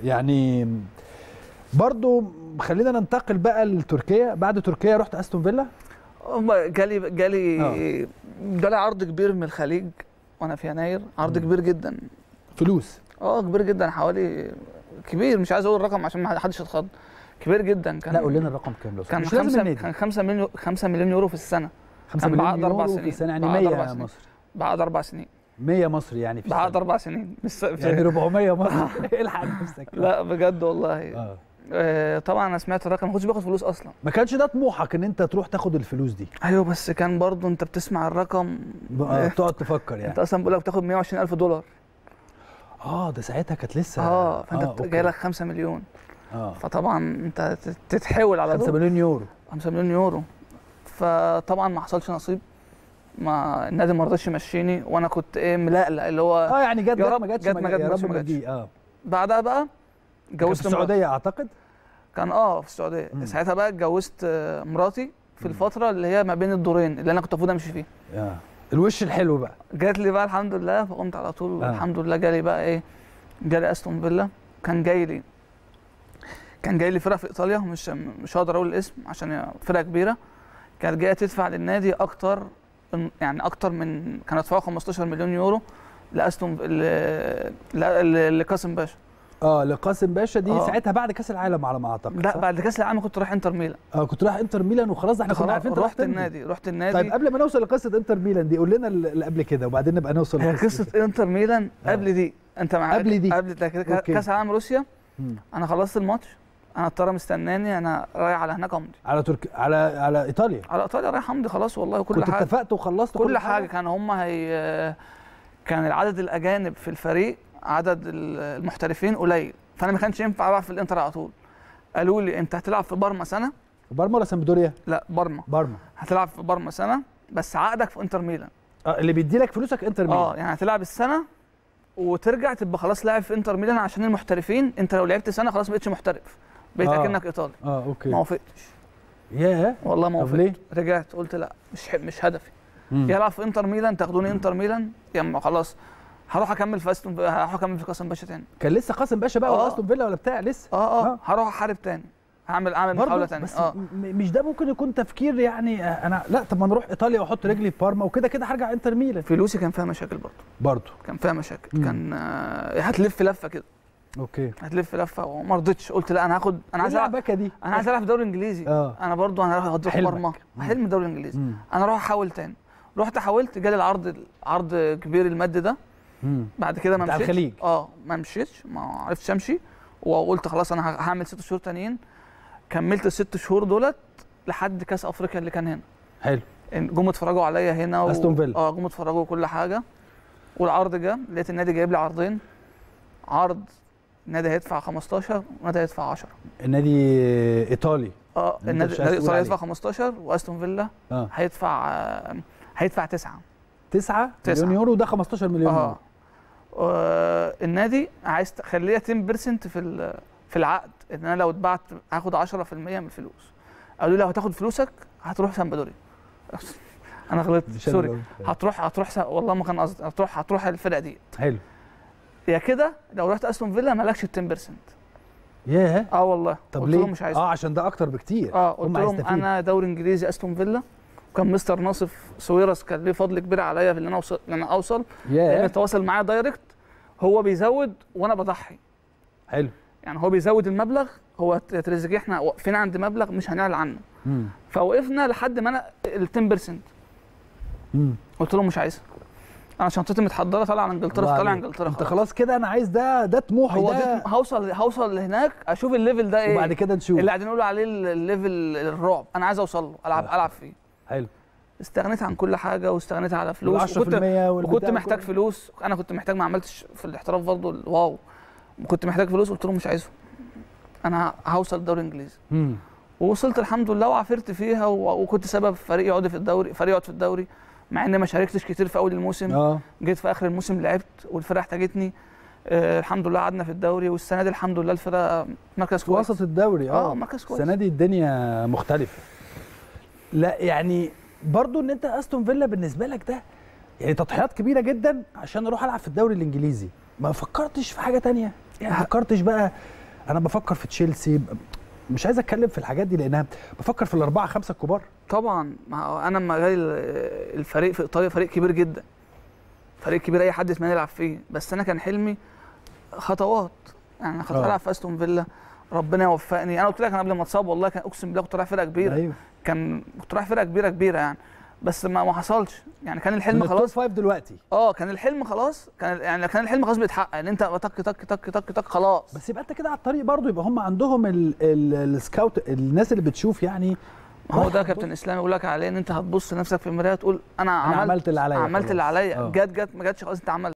يعني برضو خلينا ننتقل بقى لتركيا بعد تركيا رحت استون فيلا هم جالي جالي جالي عرض كبير من الخليج وانا في يناير عرض كبير جدا فلوس اه كبير جدا حوالي كبير مش عايز اقول الرقم عشان ما حدش يتخض كبير جدا كان لا قول لنا الرقم كام لو كان مش لازم خمسة النادي كان 5 مليون 5 مليون يورو في السنه 5 كان مليون بعد أربع يورو في سنين. السنه يعني بعد 100 أربع سنين. مصري بعد اربع سنين 100 مصري يعني في بعد السنة. اربع سنين مش يعني 400 مصري الحق نفسك لا بجد والله اه آه طبعا انا سمعت الرقم ما كنتش باخد فلوس اصلا ما كانش ده طموحك ان انت تروح تاخد الفلوس دي ايوه بس كان برضو انت بتسمع الرقم بقى تقعد تفكر انت يعني اصلا بيقول لك بتاخد 120 الف دولار اه ده ساعتها كانت لسه اه فانت أوكي. جاي لك 5 مليون اه فطبعا انت تت- تتحول على 5 دول مليون يورو 5 مليون يورو فطبعا ما حصلش نصيب ما النادي ما رضاش يمشيني وانا كنت ايه ملقلق اللي هو اه يعني جت يا جت رب ما جاتش جت ما يا جاتش رب ما ما جاتش. تجي اه بعدها بقى كان في اتجوزت مراتي السعوديه اعتقد كان اه في السعوديه مم. ساعتها بقى اتجوزت آه، مراتي في الفتره اللي هي ما بين الدورين اللي انا كنت المفروض امشي فيه اه الوش الحلو بقى جات لي بقى الحمد لله فقمت على طول آه. الحمد لله جالي بقى ايه جالي استون فيلا كان جاي لي كان جاي لي فرقه في ايطاليا مش مش هقدر اقول الاسم عشان هي فرقه كبيره كانت جايه تدفع للنادي اكتر يعني اكتر من كانوا يدفعوا 15 مليون يورو لاستون ل- ل- لقاسم باشا اه لقاسم باشا دي آه. ساعتها بعد كاس العالم على ما اعتقد لا صح؟ بعد كاس العالم كنت رايح انتر ميلان اه كنت رايح انتر ميلان وخلاص احنا كنا خلاص عارفين انت رحت تمضي. النادي رحت النادي طيب قبل ما نوصل لقصه انتر ميلان دي قول لنا اللي قبل كده وبعدين نبقى نوصل هي لقصة قصه انتر ميلان آه. قبل دي انت مع قبل دي. قبل ده كده أوكي. كاس العالم روسيا مم. انا خلصت الماتش انا الطياره مستناني انا رايح على هناك امضي على ترك على على ايطاليا على ايطاليا رايح امضي خلاص والله كل كنت حاجه اتفقت وخلصت كل حاجه كان هم هي كان العدد الاجانب في الفريق عدد المحترفين قليل فانا ما كانش ينفع العب في الانتر على طول قالوا لي انت هتلعب في بارما سنه بارما ولا سامبدوريا لا بارما بارما هتلعب في بارما سنه بس عقدك في انتر ميلان اه اللي بيدي لك فلوسك انتر ميلان اه يعني هتلعب السنه وترجع تبقى خلاص لاعب في انتر ميلان عشان المحترفين انت لو لعبت سنه خلاص ما بقتش محترف بقيت آه. اكنك ايطالي اه اوكي ما وافقتش ياه والله ما طب وافقت ليه؟ رجعت قلت لا مش ح- مش هدفي مم. يا العب في انتر ميلان تاخدوني انتر ميلان يا اما خلاص هروح اكمل في استون هروح اكمل في قاسم باشا تاني كان لسه قاسم باشا بقى ولا آه. استون فيلا ولا بتاع لسه اه اه آه. هروح احارب تاني هعمل اعمل برضه محاوله تانية بس اه م- مش ده ممكن يكون تفكير يعني آه، انا لا طب ما نروح ايطاليا واحط رجلي في بارما وكده كده هرجع انتر ميلان فلوسي كان فيها مشاكل برضه برضه كان فيها مشاكل مم. كان آه هتلف لفه كده اوكي هتلف لفه وما رضيتش قلت لا انا هاخد انا عايز العب اللعبكه دي انا عايز العب في الدوري الانجليزي اه انا برضو انا رايح اروح حلمك. مرمى مم. حلم الدوري الانجليزي مم. انا اروح احاول تاني رحت حاولت جالي العرض عرض كبير المد ده مم. بعد كده ما بتاع مشيتش الخليج. اه ما مشيتش ما عرفتش امشي وقلت خلاص انا ه- هعمل ست شهور تانيين كملت الست شهور دولت لحد كاس افريقيا اللي كان هنا حلو إن جم اتفرجوا عليا هنا و... أستون فيلا. اه جم اتفرجوا كل حاجه والعرض جه لقيت النادي جايب لي عرضين عرض النادي هيدفع 15 والنادي هيدفع 10 النادي ايطالي اه أنت النادي مش عايز النادي تقول الايطالي عليه. هيدفع 15 واستون فيلا اه هيدفع آه، هيدفع 9 9 تسعة. مليون يورو ده 15 مليون اه يورو آه، النادي عايز تخليها 10% في ال- في العقد ان انا لو اتبعت هاخد 10% من الفلوس قالوا لي لو هتاخد فلوسك هتروح سامبدوريا انا غلطت مش أنا سوري اللي قلت. هتروح هتروح س... والله ما كان قصدي هتروح هتروح الفرقه دي حلو يا كده لو رحت استون فيلا مالكش ال 10% ياه اه والله طب قلت ليه لهم مش عايز اه عشان ده اكتر بكتير اه قلت هم لهم هيستفيدوا. انا دوري انجليزي استون فيلا وكان مستر ناصف سويرس كان ليه فضل كبير عليا في ان انا اوصل ان انا اوصل لان ياه تواصل معايا دايركت هو بيزود وانا بضحي حلو يعني هو بيزود المبلغ هو تريزيجيه احنا واقفين عند مبلغ مش هنعلن عنه مم. فوقفنا لحد ما انا ال 10% مم. قلت لهم مش عايزها انا شنطتي متحضره طالع على انجلترا الله فطالع عليك. انجلترا انت خلاص كده انا عايز ده ده طموحي هو ده دي هوصل هوصل هناك اشوف الليفل ده ايه وبعد كده نشوف اللي قاعدين يقولوا عليه الليفل الرعب انا عايز اوصل له العب آه. العب فيه حلو استغنيت عن كل حاجه واستغنيت على فلوس وال10% وكنت والبتاع وكنت محتاج كله. فلوس انا كنت محتاج ما عملتش في الاحتراف برضه الواو كنت محتاج فلوس قلت لهم مش عايزهم انا هوصل الدوري الانجليزي مم. ووصلت الحمد لله وعافرت فيها و- وكنت سبب فريق يقعد في الدوري فريق يقعد في الدوري مع اني ما شاركتش كتير في اول الموسم اه جيت في اخر الموسم لعبت والفرقه احتاجتني آه الحمد لله قعدنا في الدوري والسنه دي الحمد لله الفرقه مركز في كويس وسط الدوري اه اه مركز كويس السنه دي الدنيا مختلفه لا يعني برضو ان انت استون فيلا بالنسبه لك ده يعني تضحيات كبيره جدا عشان اروح العب في الدوري الانجليزي ما فكرتش في حاجه تانية يعني ما فكرتش بقى انا بفكر في تشيلسي مش عايز اتكلم في الحاجات دي لانها بفكر في الاربعه خمسه الكبار طبعا ما هو انا لما جاي ال- الفريق في ايطاليا فريق كبير جدا فريق كبير اي حد يتمنى يلعب فيه بس انا كان حلمي خطوات يعني كنت آه. العب في استون فيلا ربنا يوفقني انا قلت لك انا قبل ما اتصاب والله كان اقسم بالله كنت رايح فرقه كبيره ايوه كان كنت رايح فرقه كبيره كبيره يعني بس ما ما حصلش يعني كان من الحلم التوب خلاص فايف دلوقتي اه كان الحلم خلاص كان يعني كان الحلم خلاص بيتحقق ان انت تك تك تك تك تك خلاص بس يبقى انت كده على الطريق برضو يبقى هم عندهم ال- ال- السكاوت الناس اللي بتشوف يعني ما هو روح ده بص. كابتن اسلام يقول لك عليه ان انت هتبص لنفسك في المرايه تقول انا انا عملت عملت اللي عليا عملت اللي خلاص. عليا آه. جت جت ما جاتش خلاص انت عملت